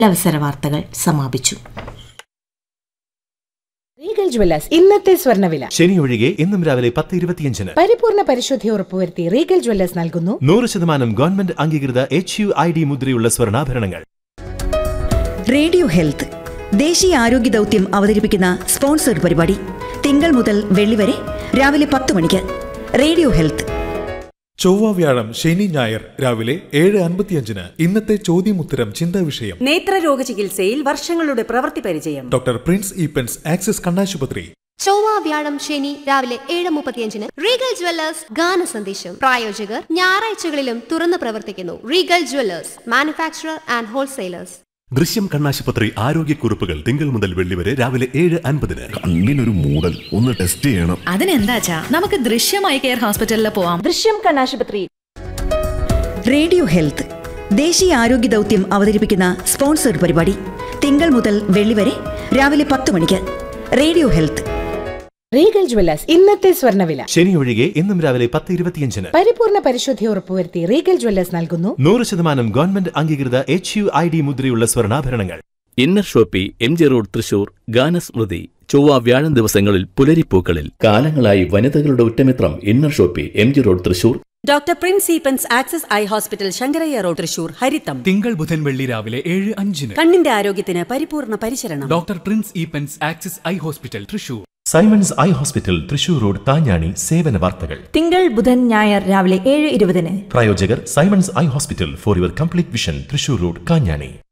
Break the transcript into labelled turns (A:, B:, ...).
A: അവസര വാർത്തകൾ സമാപിച്ചു
B: റീഗൽ ജ്വല്ലേഴ്സ് ഇന്നത്തെ സ്വർണ്ണവില
C: ശനി ഒഴികെ ഇന്നും രാവിലെ പത്ത് ഇരുപത്തിയഞ്ചിന്
B: പരിപൂർണ പരിശുദ്ധി ഉറപ്പുവരുത്തി റീഗൽ ജ്വല്ലേഴ്സ് നൽകുന്നു
C: നൂറ് ശതമാനം ഗവൺമെന്റ് അംഗീകൃത എച്ച് യു ഐ ഡി മുദ്രയുള്ള സ്വർണ്ണാഭരണങ്ങൾ
D: റേഡിയോ ഹെൽത്ത് ദേശീയ ആരോഗ്യ ദൗത്യം അവതരിപ്പിക്കുന്ന സ്പോൺസർഡ് പരിപാടി തിങ്കൾ മുതൽ വെള്ളി വരെ രാവിലെ പത്ത് മണിക്ക് റേഡിയോ ഹെൽത്ത്
E: ചൊവ്വ വ്യാഴം ശനി ഞായർ രാവിലെ ഏഴ് അൻപത്തിയഞ്ചിന് ഇന്നത്തെ ചോദ്യമുത്തരം ചിന്താ വിഷയം
F: നേത്രരോഗ ചികിത്സയിൽ വർഷങ്ങളുടെ പ്രവൃത്തി പരിചയം
E: ഡോക്ടർ പ്രിൻസ് ഈപ്പൻസ് ആക്സിസ് കണ്ണാശുപത്രി
G: ചൊവ്വ വ്യാഴം ശനി രാവിലെ ഏഴ് മുപ്പത്തിയഞ്ചിന് റീഗൽ ജ്വല്ലേഴ്സ് ഗാന സന്ദേശം പ്രായോജകർ ഞായറാഴ്ചകളിലും തുറന്നു പ്രവർത്തിക്കുന്നു Regal jewellers manufacturer and wholesalers
H: Drishyam കണ്ണാശുപത്രി ആരോഗ്യക്കുറിപ്പുകൾ തിങ്കൾ മുതൽ വെള്ളി വരെ രാവിലെ ഏഴ് അൻപതിന്
I: കണ്ണിനൊരു മൂടൽ ഒന്ന് ടെസ്റ്റ് ചെയ്യണം
J: അതിനെന്താച്ചാ നമുക്ക് ദൃശ്യമായി കെയർ ഹോസ്പിറ്റലിൽ പോവാം
B: ദൃശ്യം കണ്ണാശുപത്രി
D: റേഡിയോ ഹെൽത്ത് ദേശീയ ആരോഗ്യ ദൗത്യം അവതരിപ്പിക്കുന്ന സ്പോൺസർഡ് പരിപാടി തിങ്കൾ മുതൽ വെള്ളി വരെ രാവിലെ പത്ത് മണിക്ക് റേഡിയോ ഹെൽത്ത്
B: റീഗൽ ജ്വല്ലേഴ്സ് ഇന്നത്തെ സ്വർണ്ണവില
C: ശനി ഒഴികെ ഇന്നും രാവിലെ പത്ത് ഇരുപത്തിയഞ്ചിന്
B: പരിപൂർണ പരിശുദ്ധി ഉറപ്പുവരുത്തി റീഗൽ ജ്വല്ലേഴ്സ് നൽകുന്നു
C: നൂറ് ശതമാനം ഗവൺമെന്റ് അംഗീകൃത എച്ച് യു ഐ ഡി മുദ്രയുള്ള സ്വർണ്ണാഭരണങ്ങൾ
K: Inner Shoppe M G road Thrissur ഗാനസ്മൃതി ചൊവ്വ വ്യാഴം ദിവസങ്ങളിൽ പുലരിപ്പൂക്കളിൽ കാലങ്ങളായി വനിതകളുടെ ഉറ്റമിത്രം Inner Shoppe M G road Thrissur
F: doctor Prince Eapen's access eye hospital Sankarayya road Thrissur ഹരിത്തം
L: തിങ്കൾ ബുധൻ വെള്ളി രാവിലെ ഏഴ് അഞ്ചിന്
F: കണ്ണിന്റെ ആരോഗ്യത്തിന് പരിപൂർണ പരിചരണം
L: doctor Prince Eapen's Axis eye hospital Thrissur
C: Simons eye hospital Thrissur road താഞ്ഞാണി സേവന വാർത്തകൾ
J: തിങ്കൾ ബുധൻ ഞായർ രാവിലെ ഏഴ് ഇരുപതിന്
C: പ്രായോജകർ Simons eye hospital for your complete vision Thrissur road Kanjani